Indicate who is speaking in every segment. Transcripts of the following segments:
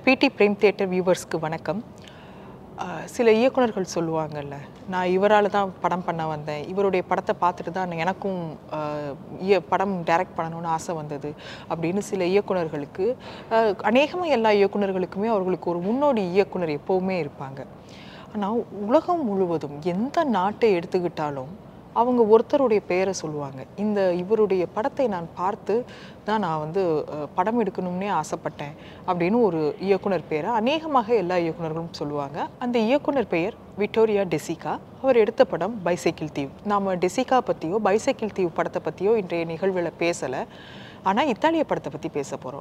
Speaker 1: பிடி frame theatre வியூவர்ஸ்க்கு வணக்கம் அஹ், சில இயக்குனர்கள் சொல்லுவாங்கல்ல நான் இவரால் தான் படம் பண்ண வந்தேன் இவருடைய படத்தை பார்த்துட்டு தான் எனக்கும் அஹ், இய படம் டைரக்ட் பண்ணணும்னு ஆசை வந்தது அப்படின்னு சில இயக்குனர்களுக்கு அநேகமாக எல்லா இயக்குனர்களுக்குமே அவர்களுக்கு ஒரு முன்னோடி இயக்குனர் எப்போவுமே இருப்பாங்க ஆனால் உலகம் முழுவதும் எந்த நாட்டை எடுத்துக்கிட்டாலும் அவங்க ஒருத்தருடைய பெயரை சொல்லுவாங்க இந்த இவருடைய படத்தை நான் பார்த்து தான் நான் வந்து அஹ், படம் எடுக்கணும்னே ஆசைப்பட்டேன் அப்படின்னு ஒரு இயக்குனர் பேரை அநேகமாக எல்லா இயக்குனர்களும் சொல்லுவாங்க அந்த இயக்குனர் பெயர் விக்டோரியா டெசிகா அவர் எடுத்த படம் பைசைக்கிள் தீவு நாம் டெசிகா பற்றியோ பைசைக்கிள் தீவு படத்தை பற்றியோ இன்றைய நிகழ்வில் பேசலை ஆனால் இத்தாலிய படத்தை பற்றி பேச போகிறோம்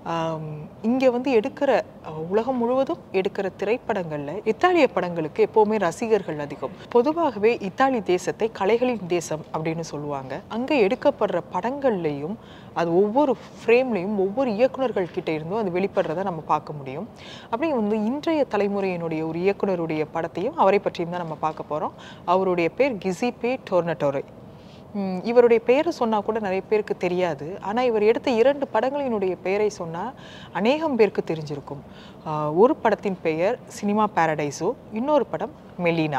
Speaker 1: இங்கே வந்து எடுக்கிற அஹ், உலகம் முழுவதும் எடுக்கிற திரைப்படங்களில் இத்தாலிய படங்களுக்கு எப்போவுமே ரசிகர்கள் அதிகம் பொதுவாகவே இத்தாலி தேசத்தை கலைகளின் தேசம் அப்படின்னு சொல்லுவாங்க அங்கே எடுக்கப்படுற படங்கள்லையும் அது ஒவ்வொரு ஃப்ரேம்லையும் ஒவ்வொரு இயக்குனர்கள் கிட்ட இருந்தும் அது வெளிப்படுறத நம்ம பார்க்க முடியும் அப்படி வந்து இன்றைய தலைமுறையினுடைய ஒரு இயக்குனருடைய படத்தையும் அவரை பற்றியும் தான் நம்ம பார்க்க போகிறோம் அவருடைய பேர் கிசிபே டோர்னட்டோரை ம், இவருடைய பெயரை சொன்னால் கூட நிறைய பேருக்கு தெரியாது ஆனால் இவர் எடுத்த இரண்டு படங்களினுடைய பெயரை சொன்னால் அநேகம் பேருக்கு தெரிஞ்சிருக்கும் ஆஹ், ஒரு படத்தின் பெயர் சினிமா பாரடைஸோ இன்னொரு படம் மெலினா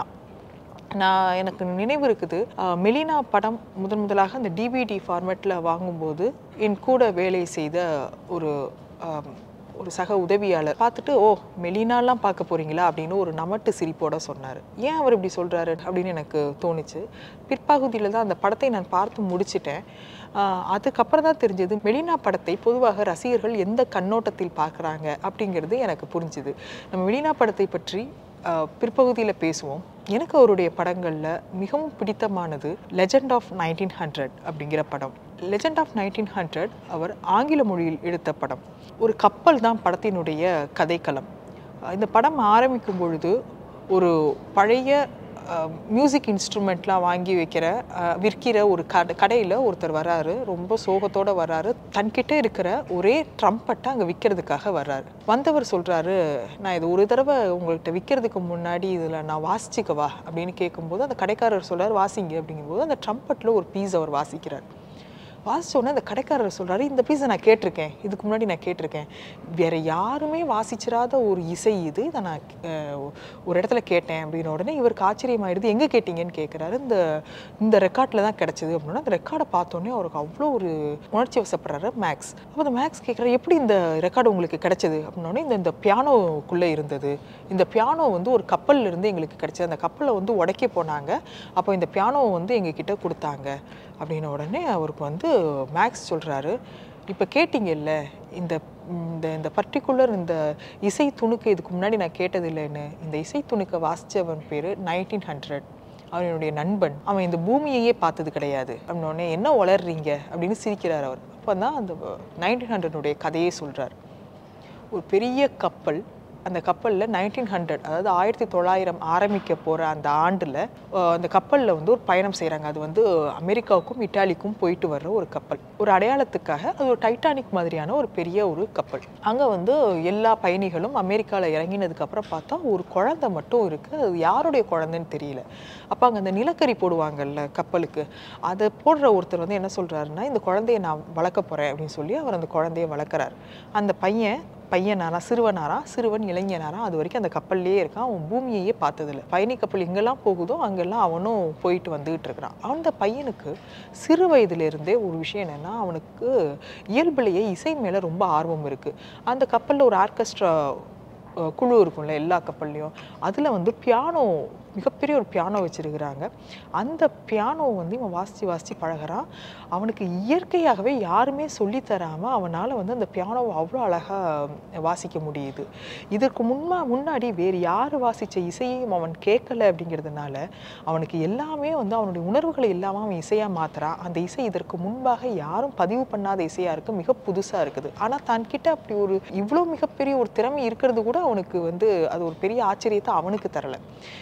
Speaker 1: நான் எனக்கு நினைவு இருக்குது ஆஹ், மெலினா படம் முதன் முதலாக அந்த டிவிடி ஃபார்மேட்டில் வாங்கும்போது என் கூட வேலை செய்த ஒரு ஆம், ஒரு சக உதவியாளர் பார்த்துட்டு ஓ மெலினாலாம் பார்க்க போறீங்களா அப்படின்னு ஒரு நமட்டு சிரிப்போட சொன்னார் ஏன் அவர் இப்படி சொல்றாரு அப்படின்னு எனக்கு தோணுச்சு பிற்பகுதியில் தான் அந்த படத்தை நான் பார்த்து முடிச்சிட்டேன் ஆஹ் அதுக்கப்புறம் தான் தெரிஞ்சது மெலினா படத்தை பொதுவாக ரசிகர்கள் எந்த கண்ணோட்டத்தில் பார்க்குறாங்க அப்படிங்கிறது எனக்கு புரிஞ்சுது நம்ம மெலினா படத்தை பற்றி பிற்பகுதியில் பேசுவோம் எனக்கு அவருடைய படங்களில் மிகவும் பிடித்தமானது லெஜெண்ட் ஆஃப் நைன்டீன் ஹண்ட்ரட் அப்படிங்கிற படம் லெஜெண்ட் ஆஃப் நைன்டீன் ஹண்ட்ரட் அவர் ஆங்கில மொழியில் எடுத்த படம் ஒரு கப்பல் தான் படத்தினுடைய கதைக்களம் அஹ் இந்த படம் ஆரம்பிக்கும் பொழுது ஒரு பழைய மியூசிக் இன்ஸ்ட்ருமெண்ட்லாம் வாங்கி வைக்கிற அஹ், விற்கிற ஒரு கடை கடையில் ஒருத்தர் வராரு ரொம்ப சோகத்தோட வராரு தன்கிட்ட இருக்கிற ஒரே ட்ரம்பட்டை அங்கே விற்கிறதுக்காக வர்றாரு வந்தவர் சொல்கிறாரு நான் இது ஒரு தடவை உங்கள்கிட்ட விற்கிறதுக்கு முன்னாடி இதில் நான் வாசிச்சுக்கவா அப்படின்னு கேட்கும்போது அந்த கடைக்காரர் சொல்றாரு வாசிங்க அப்படிங்கும்போது அந்த ட்ரம்பட்டில் ஒரு பீஸ் அவர் வாசிக்கிறார் வாசிச்ச உடனே அந்த கடைக்காரர் சொல்றாரு இந்த பீஸை நான் கேட்டிருக்கேன் இதுக்கு முன்னாடி நான் கேட்டிருக்கேன் வேற யாருமே வாசிச்சிராத ஒரு இசை இது இதை நான் அஹ், ஒரு இடத்துல கேட்டேன் அப்படின்ன உடனே இவருக்கு ஆச்சரியமாயிடுது எங்கே கேட்டீங்கன்னு கேட்குறாரு இந்த இந்த ரெக்கார்டில் தான் கிடச்சிது அப்படின்னா அந்த ரெக்கார்டை பார்த்தோன்னே அவருக்கு அவ்வளோ ஒரு உணர்ச்சி வசப்படுறாரு மேக்ஸ் அப்போ அந்த மேக்ஸ் கேட்குறாரு எப்படி இந்த ரெக்கார்டு உங்களுக்கு கிடைச்சது அப்படின்னோடனே இந்த இந்த பியானோக்குள்ளே இருந்தது இந்த பியானோ வந்து ஒரு கப்பல்ல இருந்து எங்களுக்கு கிடைச்சது அந்த கப்பலை வந்து உடைக்க போனாங்க அப்போ இந்த பியானோவை வந்து எங்ககிட்ட கொடுத்தாங்க அப்படின்ன உடனே அவருக்கு வந்து மேக்ஸ் சொல்கிறாரு இப்போ கேட்டிங்கல்ல இந்த இந்த இந்த பர்டிகுலர் இந்த இசை துணுக்கு இதுக்கு முன்னாடி நான் கேட்டதில்லைன்னு இந்த இசை துணுக்கை வாசித்தவன் பேர் நைன்டீன் ஹண்ட்ரட் அவனுடைய நண்பன் அவன் இந்த பூமியையே பார்த்தது கிடையாது அப்படின்னோடனே என்ன வளர்றீங்க அப்படின்னு சிரிக்கிறார் அவர் அப்போ தான் அந்த நைன்டீன் ஹண்ட்ரடுடைய கதையே சொல்கிறார் ஒரு பெரிய கப்பல் அந்த கப்பலில் நைன்டீன் ஹண்ட்ரட் அதாவது ஆயிரத்தி தொள்ளாயிரம் ஆரம்பிக்க போகிற அந்த ஆண்டில் அந்த கப்பலில் வந்து ஒரு பயணம் செய்கிறாங்க அது வந்து அமெரிக்காவுக்கும் இட்டாலிக்கும் போயிட்டு வர்ற ஒரு கப்பல் ஒரு அடையாளத்துக்காக அது ஒரு டைட்டானிக் மாதிரியான ஒரு பெரிய ஒரு கப்பல் அங்கே வந்து எல்லா பயணிகளும் அமெரிக்காவில் இறங்கினதுக்கப்புறம் பார்த்தா ஒரு குழந்தை மட்டும் இருக்குது அது யாருடைய குழந்தைன்னு தெரியல அப்போ அங்கே அந்த நிலக்கரி போடுவாங்கல்ல கப்பலுக்கு அதை போடுற ஒருத்தர் வந்து என்ன சொல்கிறாருன்னா இந்த குழந்தைய நான் வளர்க்க போகிறேன் அப்படின்னு சொல்லி அவர் அந்த குழந்தைய வளர்க்குறார் அந்த பையன் பையனாரா சிறுவனாரா சிறுவன் இளைஞனாரா அது வரைக்கும் அந்த கப்பல்லையே இருக்கான் அவன் பூமியையே பார்த்ததில்ல பயணி கப்பல் எங்கெல்லாம் போகுதோ அங்கெல்லாம் அவனும் போயிட்டு வந்துகிட்டு இருக்கிறான் அந்த பையனுக்கு சிறு வயதிலிருந்தே ஒரு விஷயம் என்னன்னா அவனுக்கு இயல்பிலேயே இசை மேலே ரொம்ப ஆர்வம் இருக்குது அந்த கப்பலில் ஒரு ஆர்கெஸ்ட்ரா அஹ், குழு இருக்கும்ல எல்லா கப்பல்லையும் அதில் வந்து பியானோ மிகப்பெரிய ஒரு பியானோ வச்சிருக்கிறாங்க அந்த பியானோ வந்து இவன் வாசித்து வாசித்து பழகுறான் அவனுக்கு இயற்கையாகவே யாருமே சொல்லித் தராம அவனால் வந்து அந்த பியானோவை அவ்வளோ அழகாக வாசிக்க முடியுது இதற்கு முன்மா முன்னாடி வேறு யார் வாசித்த இசையையும் அவன் கேட்கல அப்படிங்கிறதுனால அவனுக்கு எல்லாமே வந்து அவனுடைய உணர்வுகளை இல்லாமல் அவன் இசையாக மாத்துறான் அந்த இசை இதற்கு முன்பாக யாரும் பதிவு பண்ணாத இசையாக இருக்கு மிக புதுசாக இருக்குது ஆனால் தன்கிட்ட அப்படி ஒரு இவ்வளோ மிகப்பெரிய ஒரு திறமை இருக்கிறது கூட அவனுக்கு வந்து அது ஒரு பெரிய ஆச்சரியத்தை அவனுக்கு தரல இப்போ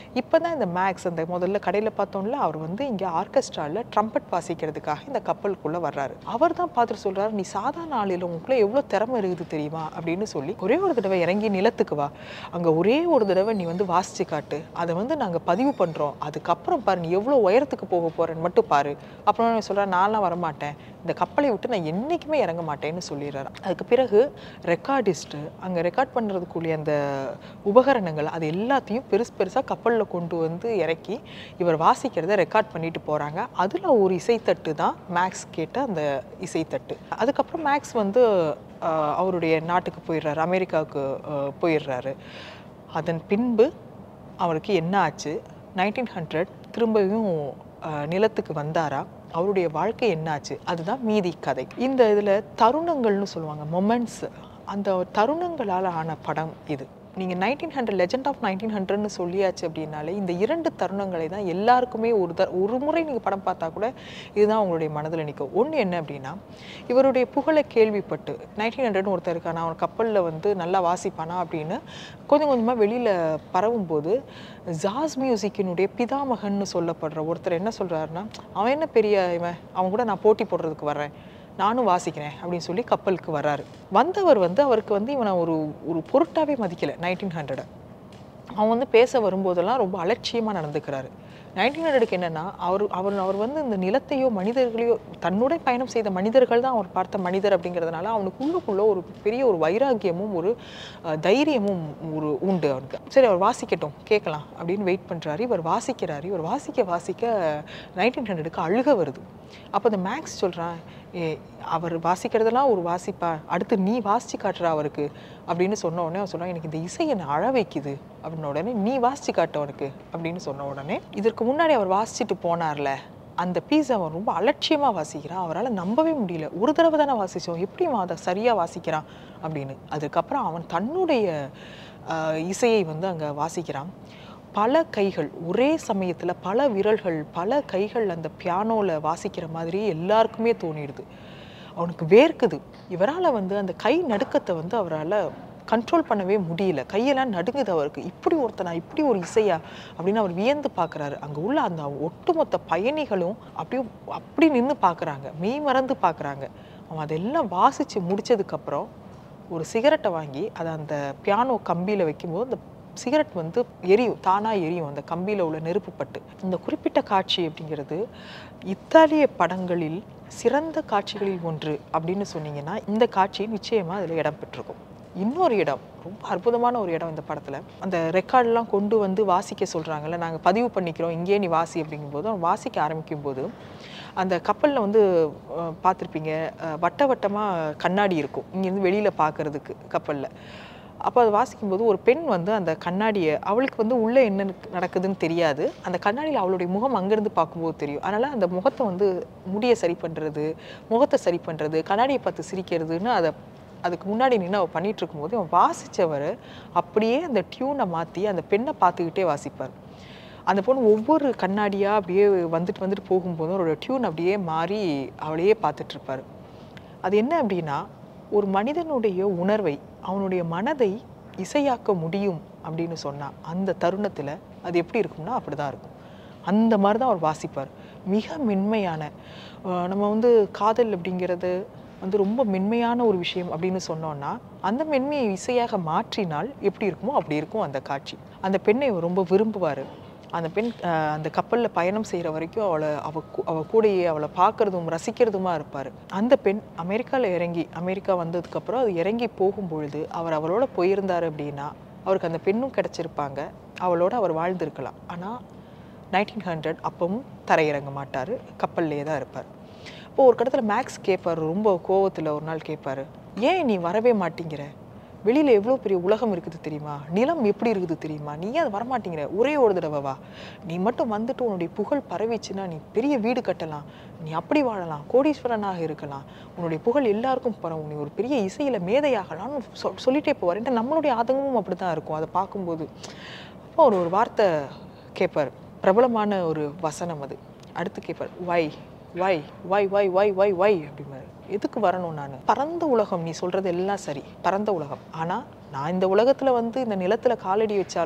Speaker 1: தான் இந்த மேக்ஸ் அந்த முதல்ல கடையில் பார்த்தோம்ல அவர் வந்து இங்கே ஆர்கெஸ்ட்ராவில் ட்ரம்பட் வாசிக்கிறதுக்காக இந்த கப்பலுக்குள்ளே வர்றாரு அவர் தான் பார்த்துட்டு சொல்கிறாரு நீ சாதாரண ஆளில் உங்களுக்குள்ள எவ்வளோ திறமை இருக்குது தெரியுமா அப்படின்னு சொல்லி ஒரே ஒரு தடவை இறங்கி நிலத்துக்கு வா அங்கே ஒரே ஒரு தடவை நீ வந்து வாசிச்சு காட்டு அதை வந்து நாங்கள் பதிவு பண்ணுறோம் அதுக்கப்புறம் பாரு நீ எவ்வளோ உயரத்துக்கு போக போகிறேன்னு மட்டும் பாரு அப்புறம் சொல்கிறேன் நான்லாம் வரமாட்டேன் இந்த கப்பலை விட்டு நான் என்றைக்குமே இறங்க மாட்டேன்னு சொல்லிடுறாரு அதுக்கு பிறகு ரெக்கார்டிஸ்ட்டு அங்கே ரெக்கார்ட் பண்ணுறதுக்குரிய அந்த உபகரணங்கள் அது எல்லாத்தையும் பெருசு பெருசாக கப்பலில் கொண்டு வந்து இறக்கி இவர் வாசிக்கிறத ரெக்கார்ட் பண்ணிட்டு போகிறாங்க அதில் ஒரு இசைத்தட்டு தான் மேக்ஸ் கேட்ட அந்த இசைத்தட்டு அதுக்கப்புறம் மேக்ஸ் வந்து ஆஹ், அவருடைய நாட்டுக்கு போயிடுறாரு அமெரிக்காவுக்கு ஆஹ், போயிடுறாரு அதன் பின்பு அவருக்கு என்ன ஆச்சு நைன்டீன் ஹண்ட்ரட் திரும்பவும் ஆஹ், நிலத்துக்கு வந்தாரா அவருடைய வாழ்க்கை என்னாச்சு அதுதான் மீதி கதை இந்த இதில் தருணங்கள்னு சொல்லுவாங்க மொமெண்ட்ஸ் அந்த தருணங்களால் ஆன படம் இது நீங்கள் nineteen hundred Legend of nineteen ஹண்ட்ரட்னு சொல்லியாச்சு அப்படின்னாலே இந்த இரண்டு தருணங்களை தான் எல்லாருக்குமே ஒரு த ஒரு முறை நீங்கள் படம் பார்த்தா கூட இதுதான் உங்களுடைய மனதில் நிற்கும் ஒன்று என்ன அப்படின்னா இவருடைய புகழை கேள்விப்பட்டு நைன்டீன் ஹண்ட்ரட்னு ஒருத்தர் இருக்கானா அவன் கப்பலில் வந்து நல்லா வாசிப்பானா அப்படின்னு கொஞ்சம் கொஞ்சமாக வெளியில் பரவும்போது ஜாஸ் மியூசிக்கினுடைய பிதாமகன்னு சொல்லப்படுற ஒருத்தர் என்ன சொல்கிறாருன்னா அவன் என்ன பெரிய இவன் அவன் கூட நான் போட்டி போடுறதுக்கு வர்றேன் நானும் வாசிக்கிறேன் அப்படின்னு சொல்லி கப்பலுக்கு வர்றாரு வந்தவர் வந்து அவருக்கு வந்து இவனை ஒரு ஒரு பொருட்டாவே மதிக்கலை நைன்டீன் ஹண்ட்ரடை அவன் வந்து பேச வரும்போதெல்லாம் ரொம்ப அலட்சியமாக நடந்துக்கிறாரு நைன்டீன் ஹண்ட்ரடுக்கு என்னென்னா அவர் அவர் அவர் வந்து இந்த நிலத்தையோ மனிதர்களையோ தன்னுடைய பயணம் செய்த மனிதர்கள் தான் அவர் பார்த்த மனிதர் அப்படிங்கிறதுனால அவனுக்கு உள்ளுக்குள்ள ஒரு பெரிய ஒரு வைராக்கியமும் ஒரு அஹ், தைரியமும் ஒரு உண்டு அவனுக்கு சரி அவர் வாசிக்கட்டும் கேட்கலாம் அப்படின்னு வெயிட் பண்ணுறாரு இவர் வாசிக்கிறாரு இவர் வாசிக்க வாசிக்க நைன்டீன் ஹண்ட்ரடுக்கு அழுக வருது அப்போ இந்த மேக்ஸ் சொல்கிறான் ஏ அவர் வாசிக்கிறதெல்லாம் ஒரு வாசிப்பா அடுத்து நீ வாசிச்சு காட்டுற அவருக்கு அப்படின்னு சொன்ன உடனே அவன் சொல்றான் எனக்கு இந்த இசை என்னை அழ வைக்குது அப்படின்ன உடனே நீ வாசிச்சு காட்டு அவனுக்கு அப்படின்னு சொன்ன உடனே இதற்கு முன்னாடி அவர் வாசிச்சுட்டு போனார்ல அந்த பீஸ் அவன் ரொம்ப அலட்சியமாக வாசிக்கிறான் அவரால் நம்பவே முடியல ஒரு தடவை தானே வாசிச்சோம் எப்படி அவன் அதை சரியாக வாசிக்கிறான் அப்படின்னு அதுக்கப்புறம் அவன் தன்னுடைய ஆஹ், இசையை வந்து அங்கே வாசிக்கிறான் பல கைகள் ஒரே சமயத்தில் பல விரல்கள் பல கைகள் அந்த பியானோவில் வாசிக்கிற மாதிரி எல்லாருக்குமே தோணிடுது அவனுக்கு வேர்க்குது இவரால் வந்து அந்த கை நடுக்கத்தை வந்து அவரால் கண்ட்ரோல் பண்ணவே முடியல கையெல்லாம் நடுங்குது அவருக்கு இப்படி ஒருத்தனா இப்படி ஒரு இசையா அப்படின்னு அவர் வியந்து பார்க்குறாரு அங்கே உள்ள அந்த ஒட்டுமொத்த பயணிகளும் அப்படியே அப்படி நின்று பார்க்குறாங்க மெய் மறந்து பார்க்குறாங்க அவன் அதெல்லாம் வாசித்து முடிச்சதுக்கப்புறம் ஒரு சிகரெட்டை வாங்கி அதை அந்த பியானோ கம்பியில் வைக்கும்போது அந்த சிகரெட் வந்து எரியும் தானாக எரியும் அந்த கம்பியில் உள்ள நெருப்பு பட்டு இந்த குறிப்பிட்ட காட்சி அப்படிங்கிறது இத்தாலிய படங்களில் சிறந்த காட்சிகளில் ஒன்று அப்படின்னு சொன்னீங்கன்னா இந்த காட்சி நிச்சயமாக அதில் இடம் பெற்றிருக்கும் இன்னொரு இடம் ரொம்ப அற்புதமான ஒரு இடம் இந்த படத்தில் அந்த ரெக்கார்டெலாம் கொண்டு வந்து வாசிக்க சொல்கிறாங்கல்ல நாங்கள் பதிவு பண்ணிக்கிறோம் இங்கேயே நீ வாசி அப்படிங்கும்போது அவன் வாசிக்க ஆரம்பிக்கும் போது அந்த கப்பலில் வந்து அஹ், பார்த்திருப்பீங்க அஹ், வட்ட வட்டமாக கண்ணாடி இருக்கும் இங்கேருந்து வெளியில் பார்க்கறதுக்கு கப்பலில் அப்போ அது வாசிக்கும்போது ஒரு பெண் வந்து அந்த கண்ணாடியை அவளுக்கு வந்து உள்ளே என்ன நடக்குதுன்னு தெரியாது அந்த கண்ணாடியில் அவளுடைய முகம் அங்கேருந்து பார்க்கும்போது தெரியும் அதனால் அந்த முகத்தை வந்து முடியை சரி பண்ணுறது முகத்தை சரி பண்ணுறது கண்ணாடியை பார்த்து சிரிக்கிறதுன்னு அதை அதுக்கு முன்னாடி நின்று அவள் பண்ணிட்டு இருக்கும்போது அவன் வாசித்தவர் அப்படியே அந்த டியூனை மாற்றி அந்த பெண்ணை பார்த்துக்கிட்டே வாசிப்பார் அந்த பொண்ணு ஒவ்வொரு கண்ணாடியாக அப்படியே வந்துட்டு வந்துட்டு போகும்போதும் அவரோட டியூன் அப்படியே மாறி அவளையே பார்த்துட்டு இருப்பாரு அது என்ன அப்படின்னா ஒரு மனிதனுடைய உணர்வை அவனுடைய மனதை இசையாக்க முடியும் அப்படின்னு சொன்னா அந்த தருணத்தில் அது எப்படி இருக்கும்னா அப்படி தான் இருக்கும் அந்த மாதிரி தான் அவர் வாசிப்பார் மிக மென்மையான அஹ் நம்ம வந்து காதல் அப்படிங்கிறது வந்து ரொம்ப மென்மையான ஒரு விஷயம் அப்படின்னு சொன்னோன்னா அந்த மென்மையை இசையாக மாற்றினால் எப்படி இருக்குமோ அப்படி இருக்கும் அந்த காட்சி அந்த பெண்ணை அவர் ரொம்ப விரும்புவார் அந்த பெண் அஹ், அந்த கப்பலில் பயணம் செய்கிற வரைக்கும் அவளை அவ கூ- அவ கூடயே அவளை பார்க்கறதும் ரசிக்கிறதுமா இருப்பார் அந்த பெண் அமெரிக்காவில் இறங்கி அமெரிக்கா வந்ததுக்கப்புறம் அது இறங்கி போகும்பொழுது அவர் அவளோட போயிருந்தார் அப்படின்னா அவருக்கு அந்த பெண்ணும் கிடச்சிருப்பாங்க அவளோட அவர் வாழ்ந்திருக்கலாம் ஆனால் நைன்டீன் ஹண்ட்ரட் அப்பவும் தரையிறங்க மாட்டார் கப்பல்லையே தான் இருப்பார் இப்போ ஒரு கடத்தில் மேக்ஸ் கேட்பார் ரொம்ப கோவத்தில் ஒரு நாள் கேட்பாரு ஏன் நீ வரவே மாட்டேங்கிற வெளியில் எவ்வளோ பெரிய உலகம் இருக்குது தெரியுமா நிலம் எப்படி இருக்குது தெரியுமா நீ ஏன் வரமாட்டேங்கிற ஒரே ஒரு தடவை வா நீ மட்டும் வந்துட்டு உன்னுடைய புகழ் பரவிச்சுன்னா நீ பெரிய வீடு கட்டலாம் நீ அப்படி வாழலாம் கோடீஸ்வரனாக இருக்கலாம் உன்னுடைய புகழ் எல்லாருக்கும் பரவும் நீ ஒரு பெரிய இசையில் மேதையாகலாம்னு சொல் சொல்லிட்டே போவார் ஏன்னா நம்மளுடைய ஆதங்கமும் அப்படி தான் இருக்கும் அதை பார்க்கும்போது அப்போ அவர் ஒரு வார்த்தை கேட்பார் பிரபலமான ஒரு வசனம் அது அடுத்து கேட்பார் வை வை வை வை வை வை வை அப்படிம்பாரு எதுக்கு வரணும் நான் பரந்த உலகம் நீ சொல்றது எல்லாம் சரி பரந்த உலகம் ஆனால் நான் இந்த உலகத்தில் வந்து இந்த நிலத்தில் காலடி வச்சாலும்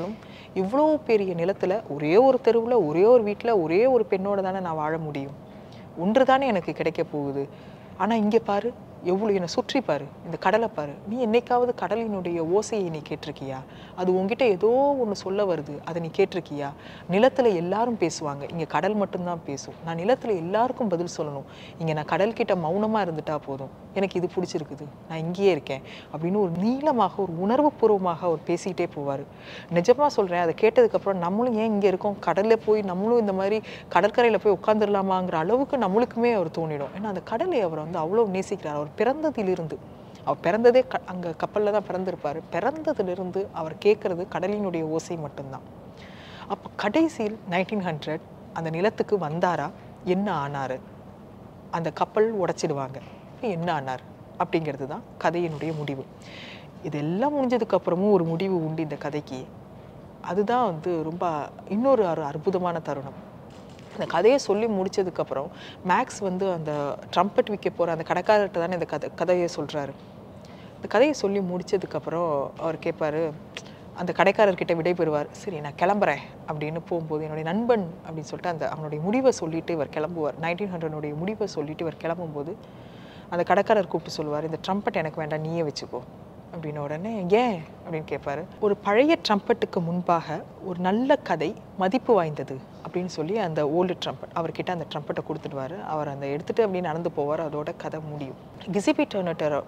Speaker 1: இவ்வளோ பெரிய நிலத்தில் ஒரே ஒரு தெருவில் ஒரே ஒரு வீட்டில் ஒரே ஒரு பெண்ணோட தானே நான் வாழ முடியும் ஒன்று தானே எனக்கு கிடைக்க போகுது ஆனால் இங்கே பாரு எவ்வளோ என்னை சுற்றி பாரு இந்த கடலை பாரு நீ என்னைக்காவது கடலினுடைய ஓசையை நீ கேட்டிருக்கியா அது உங்ககிட்ட ஏதோ ஒன்று சொல்ல வருது அதை நீ கேட்டிருக்கியா நிலத்தில் எல்லாரும் பேசுவாங்க இங்கே கடல் மட்டும்தான் பேசும் நான் நிலத்தில் எல்லாருக்கும் பதில் சொல்லணும் இங்கே நான் கடல்கிட்ட மௌனமாக இருந்துட்டா போதும் எனக்கு இது பிடிச்சிருக்குது நான் இங்கேயே இருக்கேன் அப்படின்னு ஒரு நீளமாக ஒரு உணர்வுபூர்வமாக அவர் பேசிக்கிட்டே போவார் நிஜமாக சொல்கிறேன் அதை கேட்டதுக்கப்புறம் நம்மளும் ஏன் இங்கே இருக்கோம் கடலில் போய் நம்மளும் இந்த மாதிரி கடற்கரையில் போய் உட்காந்துடலாமாங்கிற அளவுக்கு நம்மளுக்குமே அவர் தோணிடும் ஏன்னா அந்த கடலை அவர் வந்து அவ்வளோ நேசிக்கிறார் அவர் பிறந்ததிலிருந்து அவர் பிறந்ததே க அங்கே கப்பலில் தான் பிறந்திருப்பார் பிறந்ததிலிருந்து அவர் கேட்குறது கடலினுடைய ஓசை மட்டும்தான் அப்போ கடைசியில் நைன்டீன் ஹண்ட்ரட் அந்த நிலத்துக்கு வந்தாரா என்ன ஆனார் அந்த கப்பல் உடைச்சிடுவாங்க இப்ப என்ன ஆனார் அப்படிங்கிறது தான் கதையினுடைய முடிவு இதெல்லாம் முடிஞ்சதுக்கு அப்புறமும் ஒரு முடிவு உண்டு இந்த கதைக்கு அதுதான் வந்து ரொம்ப இன்னொரு ஒரு அற்புதமான தருணம் அந்த கதையை சொல்லி முடிச்சதுக்கப்புறம் மேக்ஸ் வந்து அந்த ட்ரம்பட் விற்க போகிற அந்த கடைக்காரர்கிட்ட தானே இந்த கதை கதையை சொல்கிறாரு இந்த கதையை சொல்லி முடிச்சதுக்கப்புறம் அவர் கேட்பாரு அந்த கடைக்காரர்கிட்ட விடை பெறுவார் சரி நான் கிளம்புறேன் அப்படின்னு போகும்போது என்னுடைய நண்பன் அப்படின்னு சொல்லிட்டு அந்த அவனுடைய முடிவை சொல்லிட்டு இவர் கிளம்புவார் நைன்டீன் ஹண்ட்ரனுடைய முடிவை சொல்லிட்டு இவர் கிளம்பும்போது அந்த கடைக்காரர் கூப்பிட்டு சொல்லுவார் இந்த ட்ரம்பட் எனக்கு வேண்டாம் நீயே வச்சுக்கோ அப்படின்னு உடனே ஏன் அப்படின்னு கேட்பாரு ஒரு பழைய ட்ரம்பட்டுக்கு முன்பாக ஒரு நல்ல கதை மதிப்பு வாய்ந்தது அப்படின்னு சொல்லி அந்த ஓல்டு ட்ரம்பட் அவர்கிட்ட அந்த ட்ரம்பட்டை கொடுத்துடுவாரு அவர் அந்த எடுத்துட்டு அப்படி நடந்து போவார் அதோட கதை முடியும் கிசிபி டர்னட்டர்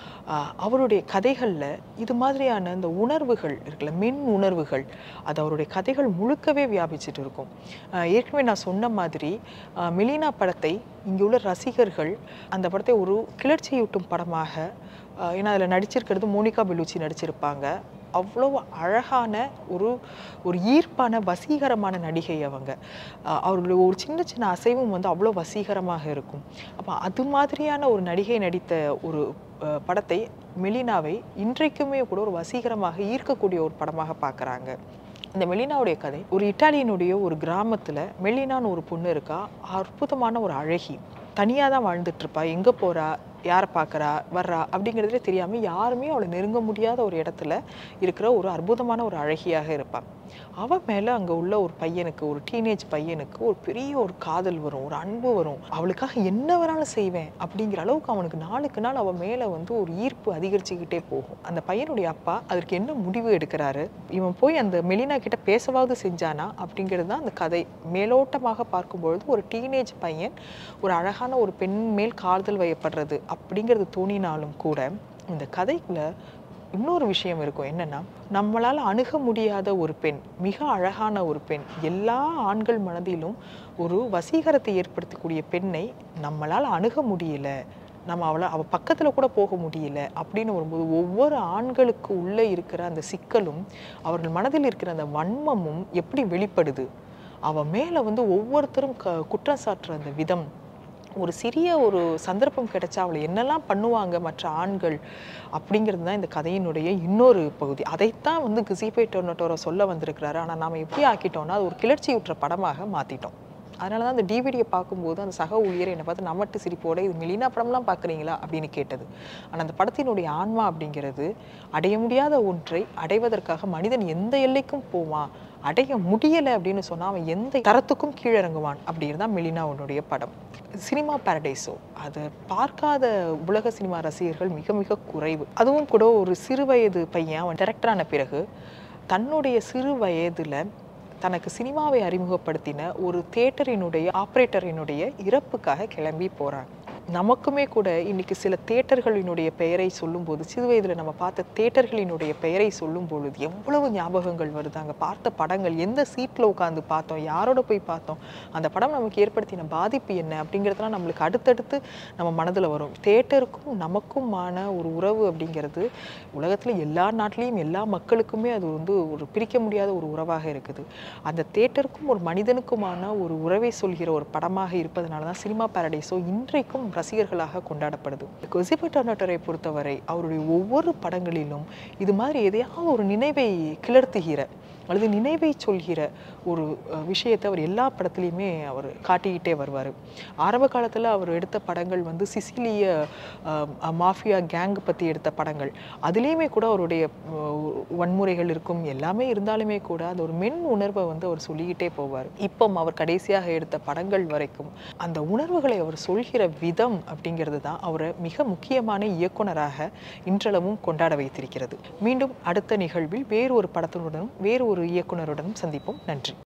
Speaker 1: அவருடைய கதைகளில் இது மாதிரியான இந்த உணர்வுகள் இருக்குல்ல மின் உணர்வுகள் அது அவருடைய கதைகள் முழுக்கவே வியாபிச்சுட்டு இருக்கும் ஆஹ் ஏற்கனவே நான் சொன்ன மாதிரி ஆஹ் மெலினா படத்தை இங்கே உள்ள ரசிகர்கள் அந்த படத்தை ஒரு கிளர்ச்சியூட்டும் படமாக ஆஹ் ஏன்னா அதில் நடிச்சிருக்கிறது மோனிகா பெலூச்சி நடிச்சிருப்பாங்க அவ்வளோ அழகான ஒரு ஒரு ஈர்ப்பான வசீகரமான நடிகை அவங்க ஆஹ் அவர்களுடைய ஒரு சின்ன சின்ன அசைவும் வந்து அவ்வளோ வசீகரமாக இருக்கும் அப்போ அது மாதிரியான ஒரு நடிகை நடித்த ஒரு ஆஹ் படத்தை மெலினாவை இன்றைக்குமே கூட ஒரு வசீகரமாக ஈர்க்கக்கூடிய ஒரு படமாக பார்க்குறாங்க இந்த மெலினாவுடைய கதை ஒரு இட்டாலியனுடைய ஒரு கிராமத்தில் மெலினான்னு ஒரு பொண்ணு இருக்கா அற்புதமான ஒரு அழகி தனியாக தான் வாழ்ந்துட்டு இருப்பா எங்கே போகிறா யாரை பார்க்குறா வர்றா அப்படிங்கிறதுலே தெரியாமல் யாருமே அவளை நெருங்க முடியாத ஒரு இடத்துல இருக்கிற ஒரு அற்புதமான ஒரு அழகியாக இருப்பாள் அவள் மேலே அங்கே உள்ள ஒரு பையனுக்கு ஒரு டீனேஜ் பையனுக்கு ஒரு பெரிய ஒரு காதல் வரும் ஒரு அன்பு வரும் அவளுக்காக என்ன வேணாலும் செய்வேன் அப்படிங்கிற அளவுக்கு அவனுக்கு நாளுக்கு நாள் அவன் மேலே வந்து ஒரு ஈர்ப்பு அதிகரிச்சுக்கிட்டே போகும் அந்த பையனுடைய அப்பா அதற்கு என்ன முடிவு எடுக்கிறாரு இவன் போய் அந்த மெலினா கிட்ட பேசவாவது செஞ்சானா அப்படிங்கிறது தான் அந்த கதை மேலோட்டமாக பார்க்கும்பொழுது ஒரு டீனேஜ் பையன் ஒரு அழகான ஒரு பெண் மேல் காதல் வயப்படுறது அப்படிங்கிறது தோணினாலும் கூட இந்த கதைக்குள்ள இன்னொரு விஷயம் இருக்கும் என்னன்னா நம்மளால் அணுக முடியாத ஒரு பெண் மிக அழகான ஒரு பெண் எல்லா ஆண்கள் மனதிலும் ஒரு வசீகரத்தை ஏற்படுத்தக்கூடிய பெண்ணை நம்மளால் அணுக முடியல நம்ம அவளை அவள் பக்கத்தில் கூட போக முடியல அப்படின்னு வரும்போது ஒவ்வொரு ஆண்களுக்கு உள்ளே இருக்கிற அந்த சிக்கலும் அவர்கள் மனதில் இருக்கிற அந்த வன்மமும் எப்படி வெளிப்படுது அவன் மேலே வந்து ஒவ்வொருத்தரும் க குற்றம் சாட்டுற அந்த விதம் ஒரு சிறிய ஒரு சந்தர்ப்பம் கிடைச்சா அவளை என்னெல்லாம் பண்ணுவாங்க மற்ற ஆண்கள் அப்படிங்கிறது தான் இந்த கதையினுடைய இன்னொரு பகுதி அதைத்தான் வந்து கிசிபே டொர்னட்டோரை சொல்ல வந்திருக்கிறாரு ஆனால் நாம் எப்படி ஆக்கிட்டோம்னா அது ஒரு கிளர்ச்சியுற்ற படமாக மாற்றிட்டோம் அதனால தான் அந்த டிவிடியை பார்க்கும்போது அந்த சக ஊழியர் என்னை பார்த்து நம்மட்டு சிரிப்போட இது மெலினா படம்லாம் பார்க்குறீங்களா அப்படின்னு கேட்டது ஆனால் அந்த படத்தினுடைய ஆன்மா அப்படிங்கிறது அடைய முடியாத ஒன்றை அடைவதற்காக மனிதன் எந்த எல்லைக்கும் போவான் அடைய முடியலை அப்படின்னு சொன்னால் அவன் எந்த தரத்துக்கும் கீழிறங்குவான் அப்படின்னு தான் மெலினாவுடைய படம் சினிமா பாரடைஸோ அதை பார்க்காத உலக சினிமா ரசிகர்கள் மிக மிக குறைவு அதுவும் கூட ஒரு சிறு வயது பையன் அவன் டைரக்டரான பிறகு தன்னுடைய சிறு வயதில் தனக்கு சினிமாவை அறிமுகப்படுத்தின ஒரு தேட்டரினுடைய ஆப்ரேட்டரினுடைய இறப்புக்காக கிளம்பி போகிறாங்க நமக்குமே கூட இன்னைக்கு சில தேட்டர்களினுடைய பெயரை சொல்லும்போது சிறு வயதில் நம்ம பார்த்த தேட்டர்களினுடைய பெயரை சொல்லும் பொழுது எவ்வளவு ஞாபகங்கள் வருது அங்கே பார்த்த படங்கள் எந்த சீட்டில் உட்காந்து பார்த்தோம் யாரோட போய் பார்த்தோம் அந்த படம் நமக்கு ஏற்படுத்தின பாதிப்பு என்ன அப்படிங்கிறதுலாம் நம்மளுக்கு அடுத்தடுத்து நம்ம மனதில் வரும் தேட்டருக்கும் நமக்குமான ஒரு உறவு அப்படிங்கிறது உலகத்தில் எல்லா நாட்டிலையும் எல்லா மக்களுக்குமே அது வந்து ஒரு பிரிக்க முடியாத ஒரு உறவாக இருக்குது அந்த தேட்டருக்கும் ஒரு மனிதனுக்குமான ஒரு உறவை சொல்கிற ஒரு படமாக இருப்பதனால தான் சினிமா பாரடைஸோ இன்றைக்கும் ரசிகர்களாக கொண்டாடப்படுது கொசிப டொர்னட்டரை பொறுத்தவரை அவருடைய ஒவ்வொரு படங்களிலும் இது மாதிரி எதையாவது ஒரு நினைவை கிளர்த்துகிற அல்லது நினைவை சொல்கிற ஒரு அஹ், விஷயத்தை அவர் எல்லா படத்துலையுமே அவர் காட்டிக்கிட்டே வருவார் ஆரம்ப காலத்தில் அவர் எடுத்த படங்கள் வந்து சிசிலிய அஹ், மாஃபியா கேங் பற்றி எடுத்த படங்கள் அதுலேயுமே கூட அவருடைய அஹ், வன்முறைகள் இருக்கும் எல்லாமே இருந்தாலுமே கூட அந்த ஒரு மென் உணர்வை வந்து அவர் சொல்லிக்கிட்டே போவார் இப்போ அவர் கடைசியாக எடுத்த படங்கள் வரைக்கும் அந்த உணர்வுகளை அவர் சொல்கிற விதம் அப்படிங்கிறது தான் அவரை மிக முக்கியமான இயக்குனராக இன்றளவும் கொண்டாட வைத்திருக்கிறது மீண்டும் அடுத்த நிகழ்வில் வேறு ஒரு படத்தினுடனும் வேறு ஒரு இயக்குனருடனும் சந்திப்போம் நன்றி